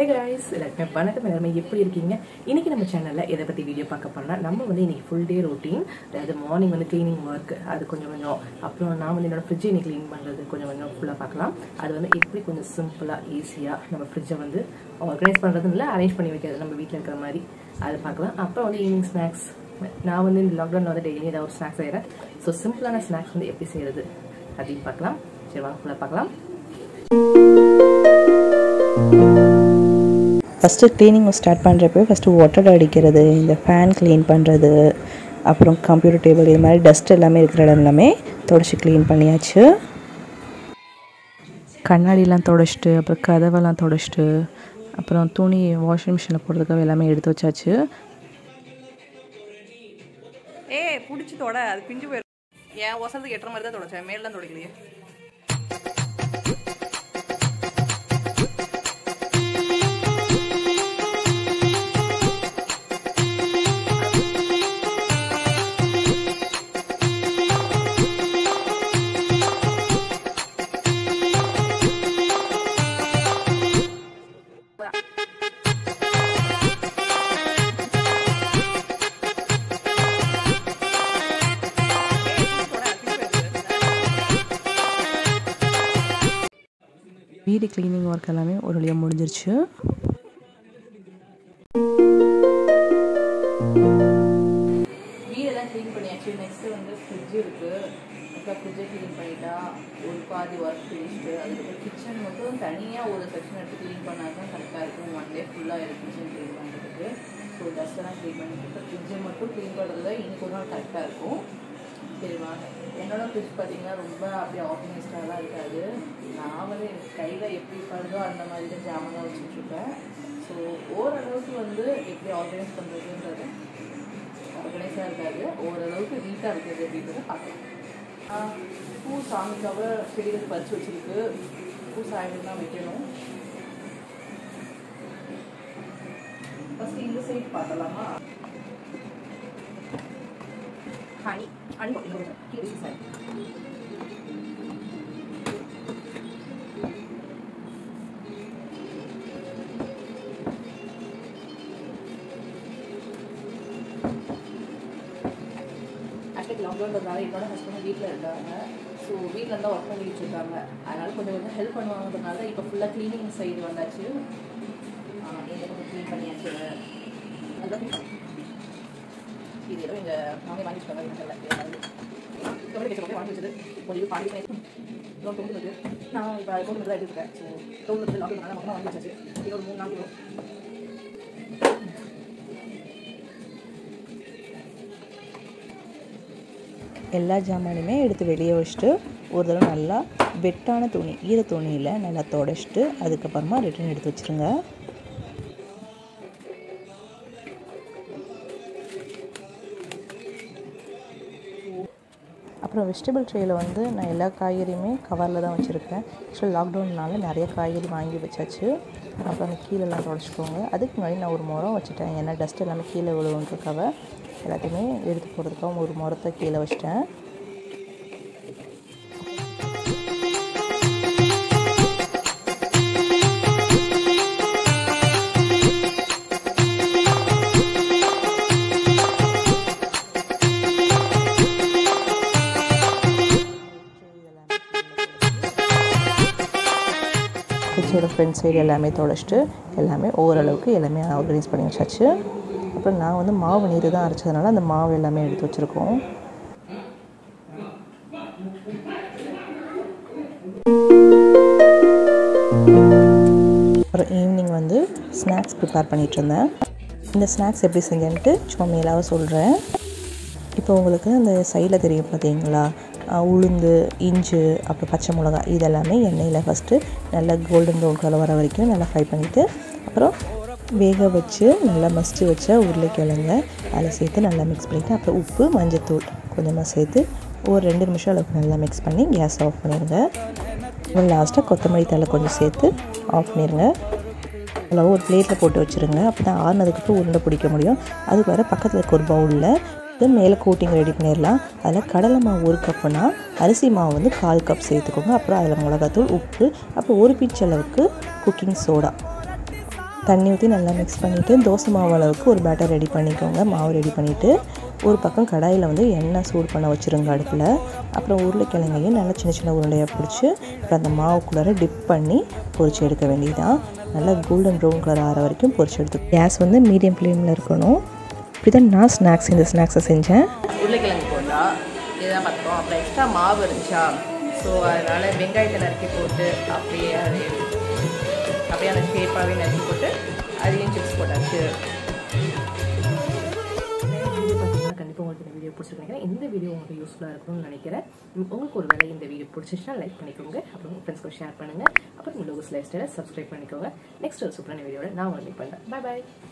ஹே guys எல்லாருக்குமே வணக்கம் எல்லாருமே எப்படி இருக்கீங்க இன்னைக்கு நம்ம சேனலில் எதை பற்றி வீடியோ பார்க்க போறோம்னா நம்ம வந்து இன்னைக்கு ஃபுல் டே ரொட்டீன் அதாவது மார்னிங் வந்து க்ளீனிங் ஒர்க் அது கொஞ்சம் கொஞ்சம் அப்புறம் நான் வந்து என்னோட ஃப்ரிட்ஜை இன்னைக்கு க்ளீன் பண்ணுறது கொஞ்சம் கொஞ்சம் ஃபுல்லாக பார்க்கலாம் அது வந்து எப்படி கொஞ்சம் சிம்பிளாக ஈஸியாக நம்ம ஃப்ரிட்ஜை வந்து ஆர்கனைஸ் பண்ணுறதும் இல்லை அரேஞ்ச் பண்ணி வைக்கிறது நம்ம வீட்டில் இருக்கிற மாதிரி அதை பார்க்கலாம் அப்புறம் வந்து ஈவினிங் ஸ்நாக்ஸ் நான் வந்து இந்த லாக்டவுனில் வந்து டெய்லி ஏதாவது ஒரு ஸ்நாக்ஸ் செய்கிறேன் ஸோ சிம்பிளான ஸ்நாக்ஸ் வந்து எப்படி செய்கிறது அப்படின்னு பார்க்கலாம் சரி வாங்க ஃபுல்லாக பார்க்கலாம் ஃபஸ்ட்டு க்ளீனிங் ஸ்டார்ட் பண்ணுறப்போ ஃபஸ்ட்டு ஒட்டடை அடிக்கிறது இந்த ஃபேன் க்ளீன் பண்ணுறது அப்புறம் கம்ப்யூட்டர் டேபிள் இது மாதிரி டஸ்ட் எல்லாமே இருக்கிற இடம் எல்லாமே தொடச்சி க்ளீன் பண்ணியாச்சு கண்ணாடிலாம் தொடச்சிட்டு அப்புறம் கதவெல்லாம் தொடச்சிட்டு அப்புறம் துணி வாஷிங் மிஷினில் போடுறதுக்காக எல்லாமே எடுத்து வச்சாச்சு ஏய் பிடிச்சி தொட அது பிஞ்சு போயிடும் ஏன் ஒசரத்துக்கு எட்டுற மாதிரி தான் தொடச்சேன் மேலாம் தொடக்கலையே வீடு க்ளீனிங் ஒர்க் எல்லாமே ஒரு வழியாக முடிஞ்சிருச்சு வீடெல்லாம் க்ளீன் பண்ணியாச்சு நெக்ஸ்ட் வந்து ஃப்ரிட்ஜ் இருக்கு அப்புறம் ஃப்ரிட்ஜை க்ளீன் பண்ணிட்டா ஒரு பாதி ஒர்க் ஃபினிஷ்டு அதுக்கப்புறம் கிச்சன் மட்டும் தனியாக ஒரு செக்ஷன் எடுத்து க்ளீன் பண்ணால் தான் கரெக்டாக இருக்கும் ஒன் டே ஃபுல்லாக இருக்கும் கிச்சன் க்ளீன் பண்ணுறதுக்கு ஸோ டஸ்ட்டெல்லாம் க்ளீன் பண்ணிட்டு ஃப்ரிட்ஜை மட்டும் க்ளீன் பண்ணுறதுல இன்னைக்கு ஒரு நாள் கரெக்டாக இருக்கும் சரி வாங்க என்னோட ஃப்ரிட்ஜ் பார்த்தீங்கன்னா ரொம்ப அப்படியே ஆர்கனைஸ்டாலாம் இருக்காது நான் வந்து எனக்கு கையில் எப்படி படுதோ அந்த மாதிரி தான் ஜாமெல்லாம் வச்சுட்ருப்பேன் ஸோ ஓரளவுக்கு வந்து எப்படி ஆர்கனைஸ் பண்ணுறதுன்றது ஆர்கனைஸாக இருக்காது ஓரளவுக்கு நீட்டாக இருக்குது அப்படின்றத பார்க்கலாம் ஆஹ் பூ சாமிக்காக செடிகள் பறித்து வச்சிருக்கு பூ சாயங்கள் தான் வைக்கணும் ஃபஸ்ட்டு இந்த சைட் பார்த்தலாமா ஹனி ஹனி கீழே சார் ஆக்சுவலி லாக்டவுன்றதுனால என்னோட ஹஸ்பண்ட் வீட்டில் இருக்காங்க ஸோ வீட்டில் இருந்தால் ஒர்க் பண்ணிட்டு இருக்காங்க அதனால கொஞ்சம் கொஞ்சம் ஹெல்ப் பண்ணுவாங்கன்றதுனால இப்போ ஃபுல்லாக க்ளீனிங் சைடு வந்தாச்சு எந்த கொஞ்சம் க்ளீன் பண்ணியாச்சு அதுதான் இது ஏதோ எங்கள் மாமியை வாங்கி வச்சுருக்காங்க வீட்டில் கவலை கேட்டு வாங்கி வச்சது கொஞ்சம் பாடி பண்ணி லோன் தொங்குது நான் இப்போ அது கொண்டு தான் எடுத்துருக்கேன் ஸோ தொங்குது லாக்டவுன் மொத்தமாக வாங்கி வச்சாச்சு இது ஒரு மூணு நாள் வரும் எல்லா ஜாமானுமே எடுத்து வெளியே வச்சுட்டு ஒரு தடவை நல்லா வெட்டான துணி ஈர துணியில் நல்லா தொடச்சிட்டு அதுக்கப்புறமா ரிட்டர்ன் எடுத்து வச்சுருங்க அப்புறம் வெஜிடபிள் ட்ரேயில் வந்து நான் எல்லா காய்கறியுமே கவரில் தான் வச்சுருக்கேன் ஆக்சுவலாக லாக்டவுன்னால நிறைய காய்கறி வாங்கி வச்சாச்சு அப்புறம் அந்த கீழெல்லாம் தொடச்சிக்கோங்க அதுக்கு முன்னாடி நான் ஒரு முறம் வச்சுட்டேன் ஏன்னா டஸ்ட் எல்லாமே கீழே விழுவுன்றக்காக எல்லாத்தையுமே எடுத்து போகிறதுக்காக ஒரு முறத்தை கீழே வச்சிட்டேன் ஃப்ரிட்ஜோட ஃப்ரண்ட் சைடு எல்லாமே தொடச்சிட்டு எல்லாமே ஓரளவுக்கு எல்லாமே ஆர்கனைஸ் பண்ணி வச்சாச்சு அப்புறம் நான் வந்து மாவு நீர் தான் அரைச்சதுனால அந்த மாவு எல்லாமே எடுத்து வச்சுருக்கோம் அப்புறம் ஈவினிங் வந்து ஸ்நாக்ஸ் ப்ரிப்பேர் பண்ணிகிட்டு இருந்தேன் இந்த ஸ்நாக்ஸ் எப்படி செஞ்சேன்ட்டு சும்மா மேலாக சொல்கிறேன் இப்போ உங்களுக்கு அந்த சைடில் தெரியும் பார்த்தீங்களா அஹ் உளுந்து இஞ்சி அப்புறம் பச்சை மிளகா இதெல்லாமே எண்ணெயில் ஃபஸ்ட்டு நல்லா கோல்டன் ப்ரௌன் கலர் வர வரைக்கும் நல்லா ஃப்ரை பண்ணிவிட்டு அப்புறம் வேக வச்சு நல்லா மசிச்சு வச்ச உருளைக்கிழங்க அதில் சேர்த்து நல்லா மிக்ஸ் பண்ணிவிட்டு அப்புறம் உப்பு மஞ்சத்தூள் கொஞ்சமாக சேர்த்து ஒரு ரெண்டு நிமிஷம் அளவுக்கு நல்லா மிக்ஸ் பண்ணி கேஸ் ஆஃப் பண்ணிடுங்க அப்புறம் லாஸ்ட்டாக கொத்தமல்லி தலை கொஞ்சம் சேர்த்து ஆஃப் பண்ணிடுங்க அதில் ஒரு பிளேட்டில் போட்டு வச்சுருங்க அப்போ தான் ஆறுனதுக்கப்புறம் உருண்டை பிடிக்க முடியும் அதுக்கு வர பக்கத்தில் இருக்க ஒரு பவுலில் இது மேலே கோட்டிங் ரெடி பண்ணிடலாம் அதில் கடலை மாவு ஒரு கப்புனா அரிசி மாவு வந்து கால் கப் சேர்த்துக்கோங்க அப்புறம் அதில் மிளகாத்தூள் உப்பு அப்புறம் ஒரு பீச் அளவுக்கு குக்கிங் சோடா தண்ணி ஊற்றி நல்லா மிக்ஸ் பண்ணிவிட்டு தோசை மாவு அளவுக்கு ஒரு பேட்டர் ரெடி பண்ணிக்கோங்க மாவு ரெடி பண்ணிவிட்டு ஒரு பக்கம் கடாயில் வந்து எண்ணெய் சூடு பண்ண வச்சுருங்க அடுப்பில் அப்புறம் உருளைக்கிழங்கையும் நல்லா சின்ன சின்ன உருண்டையாக பிடிச்சி அப்புறம் அந்த மாவுக்குள்ளார டிப் பண்ணி பொரிச்சு எடுக்க வேண்டியதுதான் நல்லா கோல்டன் ப்ரௌன் கலர் ஆகிற வரைக்கும் பொரிச்சு எடுத்து கேஸ் வந்து மீடியம் ஃப்ளேமில் இருக்கணும் இப்படி தான் நான் ஸ்நாக்ஸ் இந்த ஸ்நாக்ஸை செஞ்சேன் உருளைக்கிழங்கு போண்டா இதுதான் பார்த்தோம் அப்புறம் எக்ஸ்ட்ரா மாவு இருந்துச்சா ஸோ அதனால் வெங்காயத்தை நறுக்கி போட்டு அப்படியே அதை அப்படியே அந்த ஷேப்பாகவே நறுக்கி போட்டு அதையும் சிப்ஸ் போட்டாச்சு வீடியோ பார்த்தீங்கன்னா கண்டிப்பாக உங்களுக்கு இந்த வீடியோ பிடிச்சிருக்கேன் இந்த வீடியோ உங்களுக்கு யூஸ்ஃபுல்லாக இருக்கும்னு நினைக்கிறேன் உம், உங்களுக்கு ஒரு வேளை இந்த வீடியோ பிடிச்சிச்சுன்னா லைக் பண்ணிக்கோங்க அப்புறம் ஃப்ரெண்ட்ஸ்க்கு ஷேர் பண்ணுங்கள் அப்புறம் உங்கள் லைஃப் ஸ்டைலை சப்ஸ்கிரைப் பண்ணிக்கோங்க நெக்ஸ்ட் ஒரு சூப்பரான வீடியோட நான் உங்களுக்கு பண்ணுறேன் பாய் பாய்